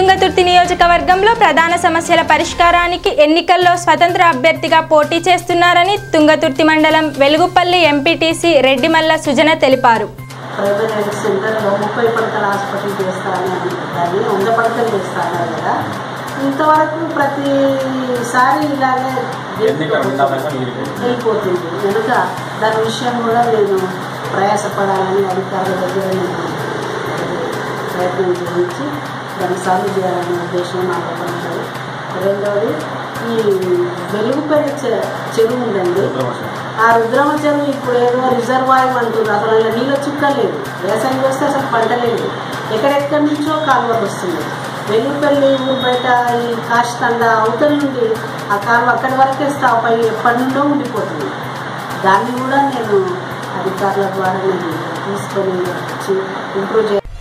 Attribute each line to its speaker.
Speaker 1: తుంగతుర్తి నియోజకవర్గంలో ప్రధాన సమస్యల పరిష్కారానికి ఎన్నికల్లో స్వతంత్ర అభ్యర్థిగా పోటీ చేస్తున్నారని తుంగతుర్తి మండలం వెలుగుపల్లి ఎంపీటీసీ రెడ్డిమల్ల సుజన తెలిపారు
Speaker 2: ప్రైవేట్ హెల్త్ సెంటర్లో ముప్పై పడకల హాస్పిటల్ చేస్తానని అనుకుంటాను వంద పడకలు చేస్తాను కదా ఇంతవరకు ప్రతిసారి ఇలాగే వెళ్ళిపోతుంది కనుక దాని విషయం కూడా నేను ప్రయాసపడాలని అధికారుల దగ్గర నేను ప్రయత్నం చేయించి దాన్ని సాల్వ్ చేయాలనే ఉద్దేశం నాకు ఉన్నది రెండవది ఈ వెలుగుపల్లి చె- చెరువు ఉందండి ఆ రుద్రమ చెరువు ఇప్పుడు ఏదో రిజర్వాయర్ అంటున్నారు అసలు అందులో నీళ్ళ చుక్క లేదు వ్యవసాయం చేస్తే అసలు పంట లేదు ఎక్కడెక్కడి నుంచో కాలువలు వస్తుంది వెలుగుపల్లి ఊరు బయట ఈ కాష్టండ అవతల నుండి ఆ కాలువ అక్కడి వరకే స్టాప్ అయ్యి ఎప్పటి నుండో ఉండిపోతుంది దాన్ని కూడా నేను అధికారుల ద్వారా నేను తీసుకొని వచ్చి ఇంప్రూవ్ చే